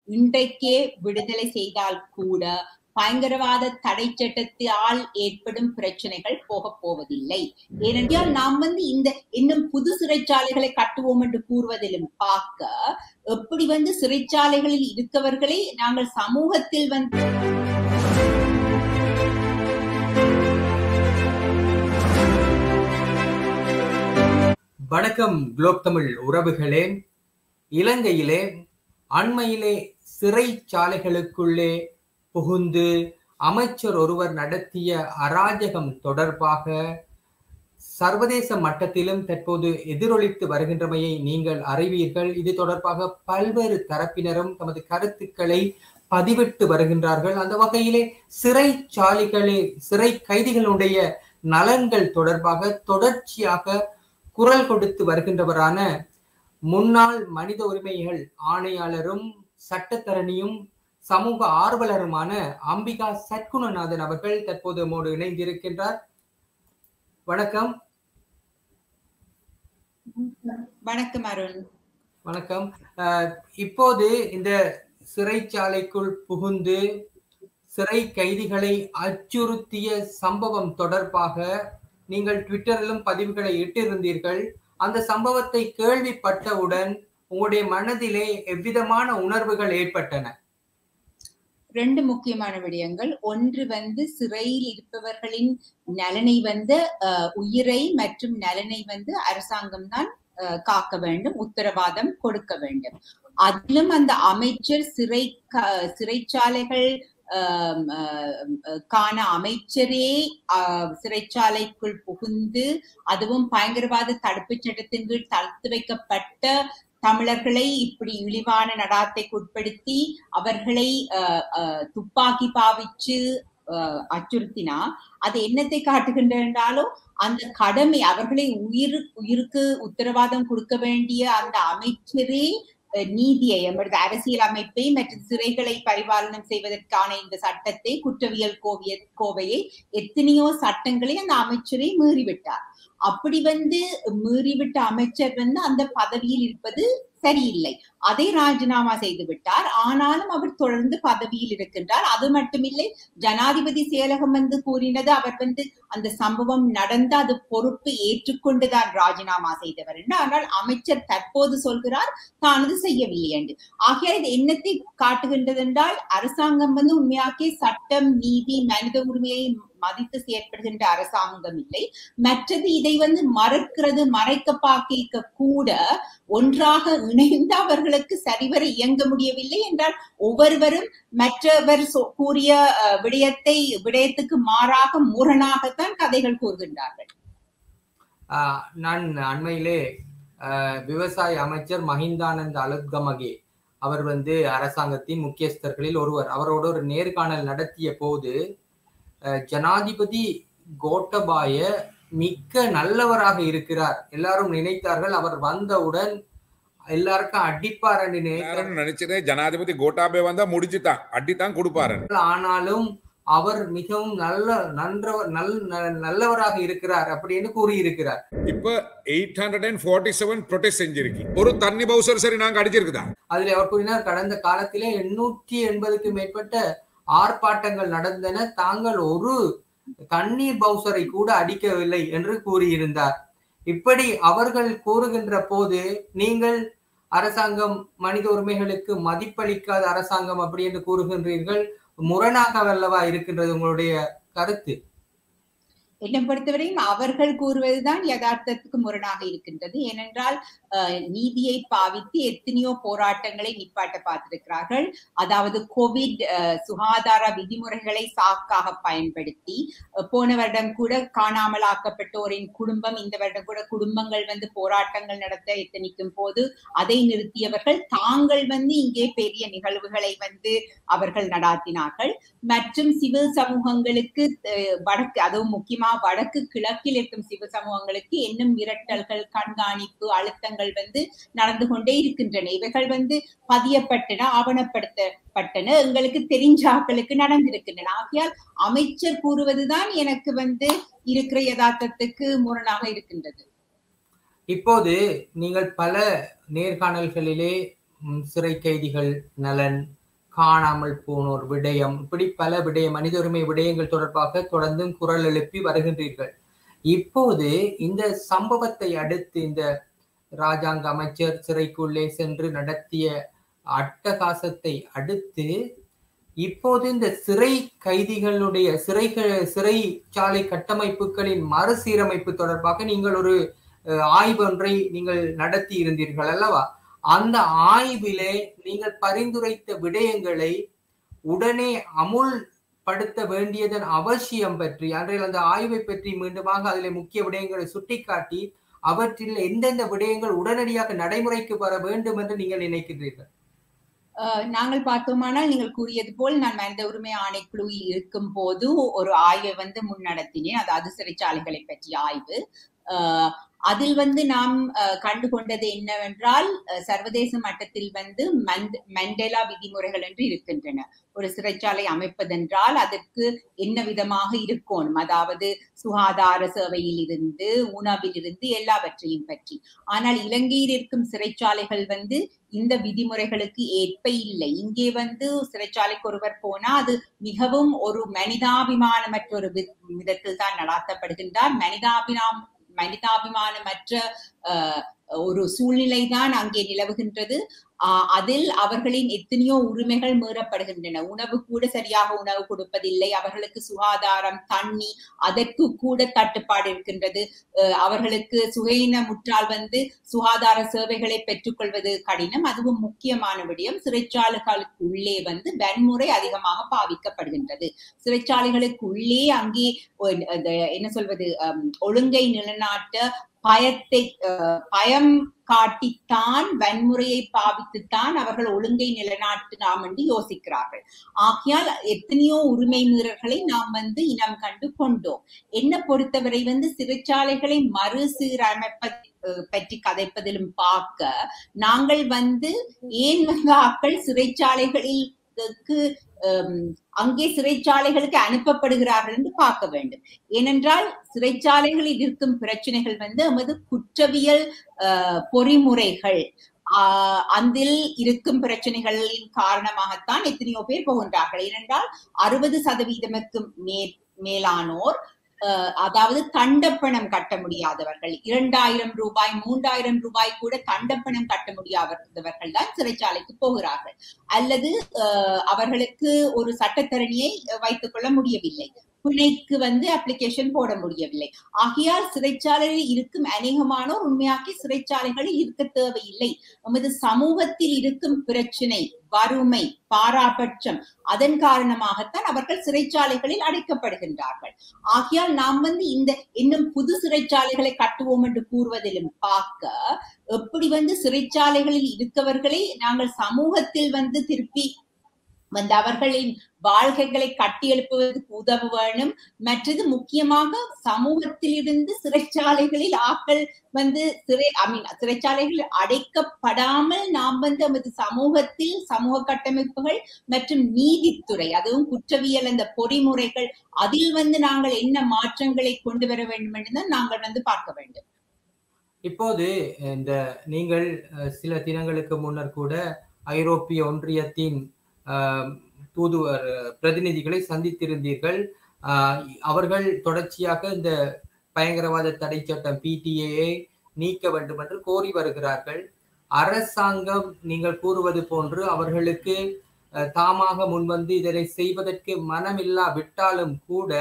இன்றைக்கே விடுதலை செய்தால் கூட பயங்கரவாத தடை சட்டத்தால் ஏற்படும் பிரச்சனைகள் போக போவதில்லை ஏனென்றால் நாம் வந்து இந்த இன்னும் புது சிறைச்சாலைகளை கட்டுவோம் என்று கூறுவதிலும் பார்க்க எப்படி வந்து சிறைச்சாலைகளில் இருக்கவர்களை நாங்கள் சமூகத்தில் வந்து வணக்கம் குளோப் தமிழ் உறவுகளே இலங்கையிலே அண்மையிலே சிறைச்சாலைகளுக்குள்ளே புகுந்து அமைச்சர் ஒருவர் நடத்திய அராஜகம் தொடர்பாக சர்வதேச மட்டத்திலும் தற்போது எதிரொலித்து வருகின்றமையை நீங்கள் அறிவீர்கள் இது தொடர்பாக பல்வேறு தரப்பினரும் தமது கருத்துக்களை பதிவிட்டு வருகின்றார்கள் அந்த வகையிலே சிறைச்சாலைகளே சிறை கைதிகளுடைய நலன்கள் தொடர்பாக தொடர்ச்சியாக குரல் கொடுத்து வருகின்றவரான முன்னாள் மனித உரிமைகள் ஆணையாளரும் சட்டத்தரணியும் சமூக ஆர்வலருமான அம்பிகா சத்குணநாதன் அவர்கள் தற்போது நம்மோடு இணைந்திருக்கின்றார் வணக்கம் வணக்கம் அருண் வணக்கம் அஹ், இப்போது இந்த சிறைச்சாலைக்குள் புகுந்து சிறை கைதிகளை அச்சுறுத்திய சம்பவம் தொடர்பாக நீங்கள் ட்விட்டரிலும் பதிவுகளை இட்டிருந்தீர்கள் அந்த சம்பவத்தை கேள்விப்பட்டவுடன் உங்களுடைய மனதிலே எவ்விதமான உணர்வுகள் ஏற்பட்டன ரெண்டு முக்கியமான விடயங்கள் ஒன்று வந்து சிறையில் இருப்பவர்களின் நலனை வந்து அஹ், உயிரை மற்றும் நலனை வந்து அரசாங்கம் தான் அஹ், காக்க வேண்டும் உத்தரவாதம் கொடுக்க வேண்டும் அதிலும் அந்த அமைச்சர் சிறை க- சிறைச்சாலைகள் ஆம், ஆம், காண அமைச்சரே ஆஹ், சிறைச்சாலைக்குள் புகுந்து அதுவும் பயங்கரவாத தடுப்பு சட்டத்தின் கீழ் தடுத்து வைக்கப்பட்ட தமிழர்களை இப்படி இழிவான நடாத்தைக்கு உட்படுத்தி அவர்களை ஆஹ், ஆஹ், துப்பாக்கி பாவிச்சு ஆஹ், அச்சுறுத்தினா அது என்னத்தை காட்டுகின்ற என்றாலும் அந்த கடமை அவர்களை உயிர் உயிருக்கு உத்தரவாதம் கொடுக்க வேண்டிய அந்த அமைச்சரே அஹ், நீதியை எமது அரசியல் அமைப்பை மற்றும் சிறைகளை பரிபாலனம் செய்வதற்கான இந்த சட்டத்தை குற்றவியல் கோவிய கோவையை எத்தனையோ சட்டங்களை அந்த அமைச்சரே மீறிவிட்டார் அப்படி வந்து மீறிவிட்ட அமைச்சர் வந்து அந்த பதவியில் இருப்பது சரியில்லை அதை ராஜினாமா செய்து விட்டார் ஆனாலும் அவர் தொடர்ந்து பதவியில் இருக்கின்றார் அது மட்டுமில்லை ஜனாதிபதி செயலகம் வந்து கூறினது அவர் வந்து அந்த சம்பவம் நடந்து அது பொறுப்பு ஏற்றுக்கொண்டுதான் ராஜினாமா செய்தவர் என்று ஆனால் அமைச்சர் தற்போது சொல்கிறார் தான் அது செய்யவில்லை என்று ஆகையால் இது என்னத்தை காட்டுகின்றது என்றால் அரசாங்கம் வந்து உண்மையாக்கே சட்டம் நீதி மனித உரிமையை மதித்து செயற்படுகின்ற அரசாங்கம் இல்லை மற்றது இதை வந்து மறுக்கிறது மறைக்க பார்க்க கூட ஒன்றாக இணைந்து அவர்களுக்கு சரிவர இயங்க முடியவில்லை என்றால் ஒவ்வொருவரும் மற்றவர் சொ- கூறிய அஹ், விடயத்தை விடயத்துக்கு மாறாக முரணாகத்தான் கதைகள் கூறுகின்றார்கள் ஆஹ், நான் அண்மையிலே ஆஹ், விவசாய அமைச்சர் மஹிந்தானந்த அலுத்கமகே அவர் வந்து அரசாங்கத்தின் முக்கியஸ்தர்களில் ஒருவர் அவரோட ஒரு நேர்காணல் நடத்திய போது அஹ், ஜனாதிபதி கோட்டபாய மிக்க நல்லவராக இருக்கிறார் எல்லாரும் நினைத்தார்கள் அவர் வந்தவுடன் எல்லாருக்கும் அடிப்பார் என்று நினைத்தார்கள் எல்லாரும் நினைச்சதே ஜனாதிபதி கோட்டாபே வந்தா முடிச்சுட்டான் அடித்தான் கொடுப்பாரு ஆனாலும் அவர் மிகவும் நல்ல நன்றவர் நல் ந- நல்லவராக இருக்கிறார் அப்படின்னு கூறியிருக்கிறார் இப்ப eight hundred and forty seven protest செஞ்சிருக்கு ஒரு தண்ணி பவுசர் சரி நாங்க அடிச்சிருக்குதா அதில் அவர் கூறினார் கடந்த காலத்திலே எண்ணூற்றி எண்பதுக்கு மேற்பட்ட ஆர்ப்பாட்டங்கள் நடந்தன தாங்கள் ஒரு தண்ணீர் பவுசரை கூட அடிக்கவில்லை என்று கூறியிருந்தார் இப்படி அவர்கள் கூறுகின்ற போது நீங்கள் அரசாங்கம் மனித உரிமைகளுக்கு மதிப்பளிக்காத அரசாங்கம் அப்படி என்று கூறுகின்றீர்கள் முரணாக வல்லவா இருக்கின்றது உங்களுடைய கருத்து என்னை பொறுத்தவரையும் அவர்கள் கூறுவதுதான் யதார்த்தத்துக்கு முரணாக இருக்கின்றது ஏனென்றால் அஹ், நீதியை பாவித்து எத்தனையோ போராட்டங்களை நிப்பாட்ட பார்த்திருக்கிறார்கள் அதாவது கோவிட் அஹ், சுகாதார விதிமுறைகளை சாக்காக பயன்படுத்தி அஹ், போன வருடம் கூட காணாமல் ஆக்கப்பட்டோரின் குடும்பம் இந்த வருடம் கூட குடும்பங்கள் வந்து போராட்டங்கள் நடத்த எத்தனிக்கும் போது அதை நிறுத்தியவர்கள் தாங்கள் வந்து இங்கே பெரிய நிகழ்வுகளை வந்து அவர்கள் நடாத்தினார்கள் மற்றும் சிவில் சமூகங்களுக்கு அஹ், வடக்கு அதுவும் முக்கியமா வடக்கு கிழக்கில் இருக்கும் சிவில் சமூகங்களுக்கு இன்னும் மிரட்டல்கள் கண்காணிப்பு அழுத்தங்கள் வந்து நடந்து கொண்டே இருக்கின்றன இவைகள் வந்து பதியப்பட்டன ஆவணப்படுத்தப்பட்டன எங்களுக்கு தெரிஞ்ச ஆட்களுக்கு நடந்திருக்கின்றன ஆகையால் அமைச்சர் கூறுவதுதான் எனக்கு வந்து இருக்கிற யதார்த்தத்துக்கு முரணாக இருக்கின்றது இப்போது நீங்கள் பல நேர்காணல்களிலே ம், சிறை கைதிகள் நலன் காணாமல் போனோர் விடயம் இப்படி பல விடய மனித உரிமை விடயங்கள் தொடர்பாக தொடர்ந்தும் குரல் எழுப்பி வருகின்றீர்கள் இப்போது இந்த சம்பவத்தை அடுத்து இந்த ராஜாங்க அமைச்சர் சிறைக்குள்ளே சென்று நடத்திய அட்டகாசத்தை அடுத்து இப்போது இந்த சிறை கைதிகளுடைய சிறை சிறைச்சாலை கட்டமைப்புகளின் மறுசீரமைப்பு தொடர்பாக நீங்கள் ஒரு அஹ், ஆய்வு ஒன்றை நீங்கள் நடத்தி இருந்தீர்கள் அல்லவா அந்த ஆய்விலே நீங்கள் பரிந்துரைத்த விடயங்களை உடனே அமுல்படுத்த வேண்டியதன் அவசியம் பற்றி அன்றைய அந்த ஆய்வை பற்றி மீண்டுமாக அதிலே முக்கிய விடயங்களை சுட்டிக்காட்டி அவற்றில் எந்தெந்த விடயங்கள் உடனடியாக நடைமுறைக்கு வர வேண்டும் என்று நீங்கள் நினைக்கிறீர்கள் அஹ் நாங்கள் பார்த்தோமானால் நீங்கள் கூறியது போல் நான் மனித உரிமை ஆணைக்குழுவில் இருக்கும் போது ஒரு ஆய்வை வந்து முன்னடத்தினேன் அதாவது சிறைச்சாலைகளை பற்றிய ஆய்வு அஹ் அதில் வந்து நாம் அஹ், கண்டுகொண்டது என்னவென்றால் அஹ், சர்வதேச மட்டத்தில் வந்து மண்ட்- மண்டேலா விதிமுறைகள் என்று இருக்கின்றன ஒரு சிறைச்சாலை அமைப்பதென்றால் அதற்கு என்ன விதமாக இருக்கணும் அதாவது சுகாதார சேவையில் இருந்து உணவில் இருந்து எல்லாவற்றையும் பற்றி ஆனால் இலங்கையில் இருக்கும் சிறைச்சாலைகள் வந்து இந்த விதிமுறைகளுக்கு ஏற்ப இல்லை இங்கே வந்து சிறைச்சாலைக்கு ஒருவர் போனா அது மிகவும் ஒரு மனிதாபிமானமற்ற ஒரு வி- விதத்தில் தான் நடாத்தப்படுகின்றார் மனிதாபிமானம் மனிதாபிமானமற்ற அஹ், ஒரு சூழ்நிலை தான் அங்கே நிலவுகின்றது ஆஹ் அதில் அவர்களின் எத்தனையோ உரிமைகள் மீறப்படுகின்றன உணவு கூட சரியாக உணவு கொடுப்பதில்லை அவர்களுக்கு சுகாதாரம் தண்ணி அதற்கு கூட தட்டுப்பாடு இருக்கின்றது அஹ் அவர்களுக்கு சுகையினமுற்றால் வந்து சுகாதார சேவைகளை பெற்றுக்கொள்வது கடினம் அதுவும் முக்கியமான விடயம் சிறைச்சாலைகளுக்கு உள்ளே வந்து வன்முறை அதிகமாக பாவிக்கப்படுகின்றது சிறைச்சாலைகளுக்கு உள்ளே அங்கே ஒரு- அந்த என்ன சொல்வது அம், ஒழுங்கை நிலைநாட்ட பயத்தை அஹ், பயம் காட்டித்தான் வன்முறையை பாவித்துத்தான் அவர்கள் ஒழுங்கை நிலைநாட்டலாம் என்று யோசிக்கிறார்கள் ஆகையால் எத்தனையோ உரிமை மீறல்களை நாம் வந்து இனம் கண்டு கொண்டோம் என்ன பொறுத்தவரை வந்து சிறைச்சாலைகளை மறுசீரமைப்பதை அஹ், பற்றி கதைப்பதிலும் பார்க்க நாங்கள் வந்து ஏன் வந்து ஆக்கள் சிறைச்சாலைகளில் ஹம், அங்கே சிறைச்சாலைகளுக்கு அனுப்பப்படுகிறார்கள் என்று பார்க்க வேண்டும் ஏனென்றால் சிறைச்சாலைகளில் இருக்கும் பிரச்சனைகள் வந்து எமது குற்றவியல் அஹ், பொறிமுறைகள் ஆஹ் அதில் இருக்கும் பிரச்சனைகளின் காரணமாகத்தான் எத்தனையோ பேர் போகின்றார்கள் ஏனென்றால் அறுபது சதவீதமுக்கு மேல் மேலானோர் அஹ், அதாவது தண்டப்பணம் கட்ட முடியாதவர்கள் இரண்டாயிரம் ரூபாய் மூன்றாயிரம் ரூபாய் கூட தண்டப்பணம் கட்ட முடியாதவர்கள் தான் சிறைச்சாலைக்கு போகிறார்கள் அல்லது அஹ், அவர்களுக்கு ஒரு சட்டத்தரணியை அஹ், வைத்துக் கொள்ள முடியவில்லை பிணைக்கு வந்து அப்ளிகேஷன் போட முடியவில்லை ஆகையால் சிறைச்சாலையில் இருக்கும் அநேகமானோர் உண்மையாக்கி சிறைச்சாலைகளில் இருக்க தேவையில்லை நமது சமூகத்தில் இருக்கும் பிரச்சனை வறுமை பாராபட்சம் அதன் காரணமாகத்தான் அவர்கள் சிறைச்சாலைகளில் அடைக்கப்படுகின்றார்கள் ஆகையால் நாம் வந்து இந்த இன்னும் புது சிறைச்சாலைகளை கட்டுவோம் என்று கூறுவதிலும் பார்க்க எப்படி வந்து சிறைச்சாலைகளில் இருக்கவர்களை நாங்கள் சமூகத்தில் வந்து திருப்பி வந்து அவர்களின் வாழ்க்கைகளை கட்டியெழுப்புவதற்கு உதவ வேணும் மற்றது முக்கியமாக சமூகத்திலிருந்து சிறைச்சாலைகளில் ஆக்கள் வந்து சிறை ஐ மீன் சிறைச்சாலைகளில் அடைக்கப்படாமல் நாம் வந்து நமது சமூகத்தில் சமூக கட்டமைப்புகள் மற்றும் நீதித்துறை அதுவும் குற்றவியல் அந்த பொறிமுறைகள் அதில் வந்து நாங்கள் என்ன மாற்றங்களை கொண்டு வர வேண்டும் என்று தான் நாங்கள் வந்து பார்க்க வேண்டும் இப்போது இந்த நீங்கள் அஹ், சில தினங்களுக்கு முன்னர் கூட ஐரோப்பிய ஒன்றியத்தின் அஹ், தூதுவர் அஹ், பிரதிநிதிகளை சந்தித்திருந்தீர்கள் அஹ், அவர்கள் தொடர்ச்சியாக இந்த பயங்கரவாத தடை சட்டம் பிடிஏயை நீக்க வேண்டும் என்று கோரி வருகிறார்கள் அரசாங்கம் நீங்கள் கூறுவது போன்று அவர்களுக்கு அஹ், தாமாக முன்வந்து இதனை செய்வதற்கு மனமில்லா விட்டாலும் கூட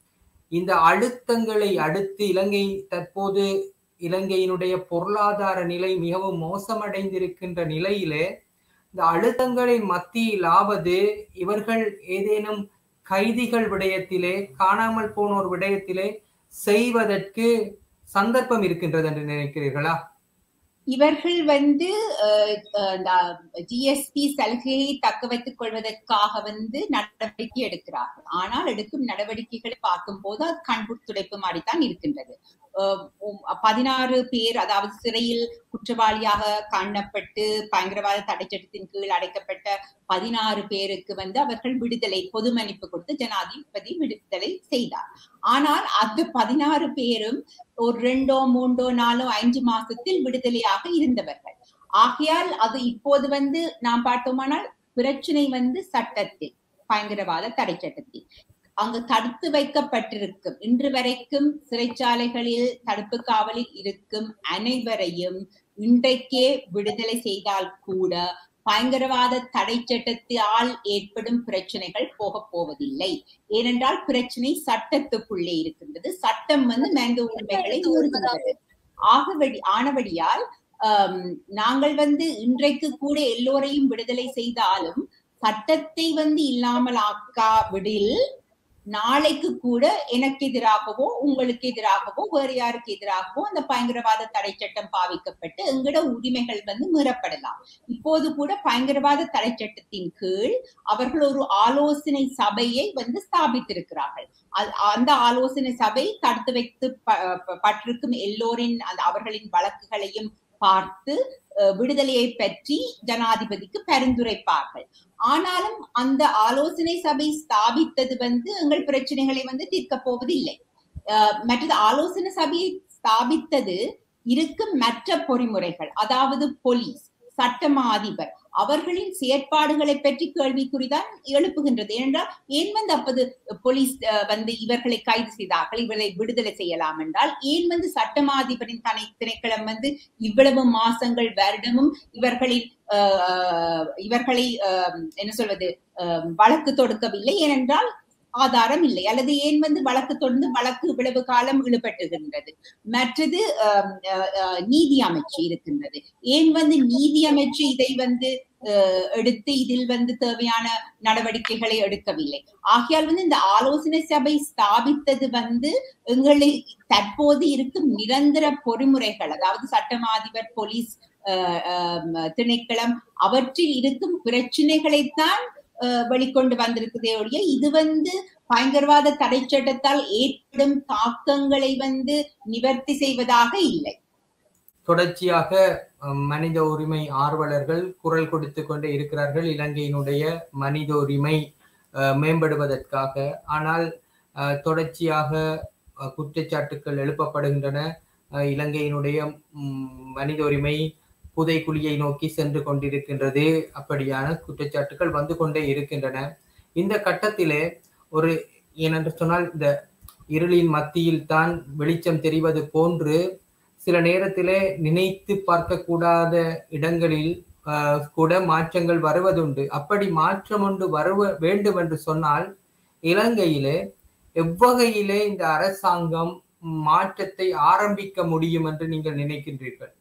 இந்த அழுத்தங்களை அடுத்து இலங்கை தற்போது இலங்கையினுடைய பொருளாதார நிலை மிகவும் மோசமடைந்திருக்கின்ற நிலையிலே இந்த அழுத்தங்களின் மத்தியிலாவது இவர்கள் ஏதேனும் கைதிகள் விடயத்திலே காணாமல் போனோர் விடயத்திலே செய்வதற்கு சந்தர்ப்பம் இருக்கின்றது என்று நினைக்கிறீர்களா இவர்கள் வந்து ஜிஎஸ்டி சலுகையை தக்க வைத்துக் கொள்வதற்காக வந்து நடவடிக்கை எடுக்கிறார்கள் ஆனால் எடுக்கும் நடவடிக்கைகளை பார்க்கும் போது அது கண்புட் துடைப்பு மாதிரி தான் இருக்கின்றது அஹ் உம் பதினாறு பேர் அதாவது சிறையில் குற்றவாளியாக காணப்பட்டு பயங்கரவாத தடை சட்டத்தின் கீழ் அடைக்கப்பட்ட பதினாறு பேருக்கு வந்து அவர்கள் விடுதலை பொது மன்னிப்பு கொடுத்து ஜனாதிபதி விடுதலை செய்தார் ஆனால் அந்த பதினாறு பேரும் ஒரு ரெண்டோ மூன்றோ நாலோ ஐந்து மாசத்தில் விடுதலையாக இருந்தவர்கள் ஆகையால் அது இப்போது வந்து நாம் பார்த்தோமானால் பிரச்சனை வந்து சட்டத்தில் பயங்கரவாத தடை சட்டத்தில் அங்கு தடுத்து வைக்கப்பட்டிருக்கும் இன்று வரைக்கும் சிறைச்சாலைகளில் தடுப்பு காவலில் இருக்கும் அனைவரையும் இன்றைக்கே விடுதலை செய்தால் கூட பயங்கரவாத தடை சட்டத்தால் ஏற்படும் பிரச்சனைகள் போக போவதில்லை ஏனென்றால் பிரச்சனை சட்டத்துக்குள்ளே இருக்கின்றது சட்டம் வந்து மனித உரிமைகளை மீறுகின்றது ஆகவடி ஆனபடியால் நாங்கள் வந்து இன்றைக்கு கூட எல்லோரையும் விடுதலை செய்தாலும் சட்டத்தை வந்து இல்லாமல் ஆக்காவிடில் நாளைக்கு கூட எனக்கு எதிராகவோ உங்களுக்கு எதிராகவோ வேறு யாருக்கு எதிராகவோ அந்த பயங்கரவாத தடை சட்டம் பாவிக்கப்பட்டு எங்கட உரிமைகள் வந்து மீறப்படலாம் இப்போது கூட பயங்கரவாத தடை சட்டத்தின் கீழ் அவர்கள் ஒரு ஆலோசனை சபையை வந்து ஸ்தாபித்திருக்கிறார்கள் அந்த ஆலோசனை சபை தடுத்து வைத்து பட்டிருக்கும் எல்லோரின் அந்த அவர்களின் வழக்குகளையும் பார்த்து விடுதலையை பற்றி ஜனாதிபதிக்கு பரிந்துரைப்பார்கள் ஆனாலும் அந்த ஆலோசனை சபை ஸ்தாபித்தது வந்து எங்கள் பிரச்சனைகளை வந்து தீர்க்க போவதில்லை மற்றது ஆலோசனை சபையை ஸ்தாபித்தது இருக்கும் மற்ற பொறிமுறைகள் அதாவது போலீஸ் சட்டமா அதிபர் அவர்களின் செயற்பாடுகளை பற்றி கேள்விக்குறிதான் எழுப்புகின்றது ஏனென்றால் ஏன் வந்து அப்போது போலீஸ் வந்து இவர்களை கைது செய்தார்கள் இவர்களை விடுதலை செய்யலாம் என்றால் ஏன் வந்து சட்டமாதிபரின் தனை திணைக்களம் வந்து இவ்வளவு மாசங்கள் வருடமும் இவர்களின் இவர்களை என்ன சொல்வது வழக்கு தொடுக்கவில்லை ஏனென்றால் ஆதாரம் இல்லை அல்லது ஏன் வந்து வழக்கு தொடர்ந்து வழக்கு இவ்வளவு காலம் இழுபட்டுகின்றது மற்றது நீதி அமைச்சு இருக்கின்றது ஏன் வந்து நீதி அமைச்சு இதை வந்து எடுத்து இதில் வந்து தேவையான நடவடிக்கைகளை எடுக்கவில்லை ஆகையால் வந்து இந்த ஆலோசனை சபை ஸ்தாபித்தது வந்து எங்களை தற்போது இருக்கும் நிரந்தர பொறிமுறைகள் அதாவது சட்டமாதிபர் போலீஸ் திணைக்களம் அவற்றில் இருக்கும் பிரச்சனைகளைத்தான் வெளிக்கொண்டு வந்திருக்குதே ஒழிய இது வந்து பயங்கரவாத தடை சட்டத்தால் ஏற்படும் தாக்கங்களை வந்து நிவர்த்தி செய்வதாக இல்லை தொடர்ச்சியாக மனித உரிமை ஆர்வலர்கள் குரல் கொடுத்து கொண்டே இருக்கிறார்கள் இலங்கையினுடைய மனித உரிமை மேம்படுவதற்காக ஆனால் தொடர்ச்சியாக குற்றச்சாட்டுக்கள் எழுப்பப்படுகின்றன இலங்கையினுடைய மனித உரிமை புதைக்குழியை நோக்கி சென்று கொண்டிருக்கின்றது அப்படியான குற்றச்சாட்டுகள் வந்து கொண்டே இருக்கின்றன இந்த கட்டத்திலே ஒரு ஏனென்று சொன்னால் இந்த இருளின் மத்தியில் தான் வெளிச்சம் தெரிவது போன்று சில நேரத்திலே நினைத்து பார்க்கக்கூடாத இடங்களில் கூட மாற்றங்கள் வருவதுண்டு அப்படி மாற்றம் ஒன்று வருவ வேண்டும் என்று சொன்னால் இலங்கையிலே எவ்வகையிலே இந்த அரசாங்கம் மாற்றத்தை ஆரம்பிக்க முடியும் என்று நீங்கள் நினைக்கின்றீர்கள்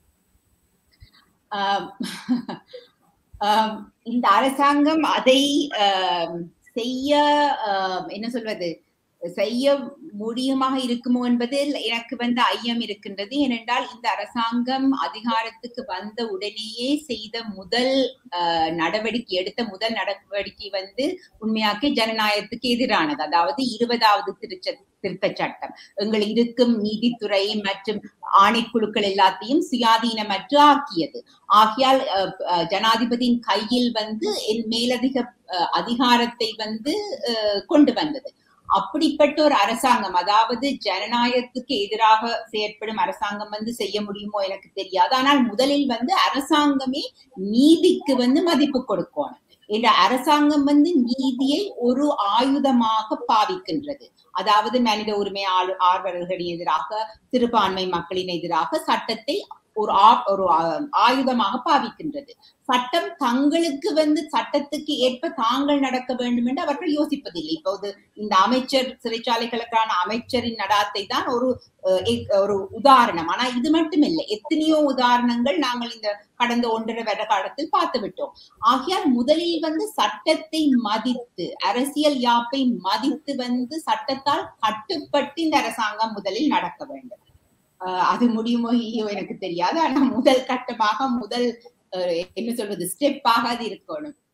இந்த அரசாங்கம் அதை செய்ய என்ன சொல்வது செய்ய முடியுமாக இருக்குமோ என்பதில் எனக்கு வந்து ஐயம் இருக்கின்றது ஏனென்றால் இந்த அரசாங்கம் அதிகாரத்துக்கு வந்த உடனேயே செய்த முதல் நடவடிக்கை எடுத்த முதல் நடவடிக்கை வந்து உண்மையாக்க ஜனநாயகத்துக்கு எதிரானது அதாவது இருபதாவது திருச்ச திருத்த சட்டம் எங்கள் இருக்கும் நீதித்துறை மற்றும் ஆணைக்குழுக்கள் எல்லாத்தையும் சுயாதீனமற்று ஆக்கியது ஆகியால் ஜனாதிபதியின் கையில் வந்து என் மேலதிக அதிகாரத்தை வந்து கொண்டு வந்தது அப்படிப்பட்ட ஒரு அரசாங்கம் அதாவது ஜனநாயகத்துக்கு எதிராக செயற்படும் அரசாங்கம் வந்து செய்ய முடியுமோ எனக்கு தெரியாது ஆனால் முதலில் வந்து அரசாங்கமே நீதிக்கு வந்து மதிப்பு கொடுக்கணும் இந்த அரசாங்கம் வந்து நீதியை ஒரு ஆயுதமாக பாவிக்கின்றது அதாவது மனித உரிமை ஆர்வலர்களின் எதிராக சிறுபான்மை மக்களின் எதிராக சட்டத்தை ஒரு ஒரு ஆயுதமாக பாவிக்கின்றது சட்டம் தங்களுக்கு வந்து சட்டத்துக்கு ஏற்ப தாங்கள் நடக்க வேண்டும் என்று அவர்கள் யோசிப்பதில்லை இப்போது இந்த அமைச்சர் சிறைச்சாலைகளுக்கான அமைச்சரின் நடாத்தை தான் ஒரு ஒரு உதாரணம் ஆனா இது மட்டும் இல்லை எத்தனையோ உதாரணங்கள் நாங்கள் இந்த கடந்த ஒன்றரை வருட காலத்தில் பார்த்து விட்டோம் ஆகையால் முதலில் வந்து சட்டத்தை மதித்து அரசியல் யாப்பை மதித்து வந்து சட்டத்தால் கட்டுப்பட்டு இந்த அரசாங்கம் முதலில் நடக்க வேண்டும் அது முடியுமோ இல்லையோ எனக்கு தெரியாது ஆனா முதல் கட்டமாக முதல் என்ன சொல்வது ஸ்டெப்பாக அது இருக்கணும்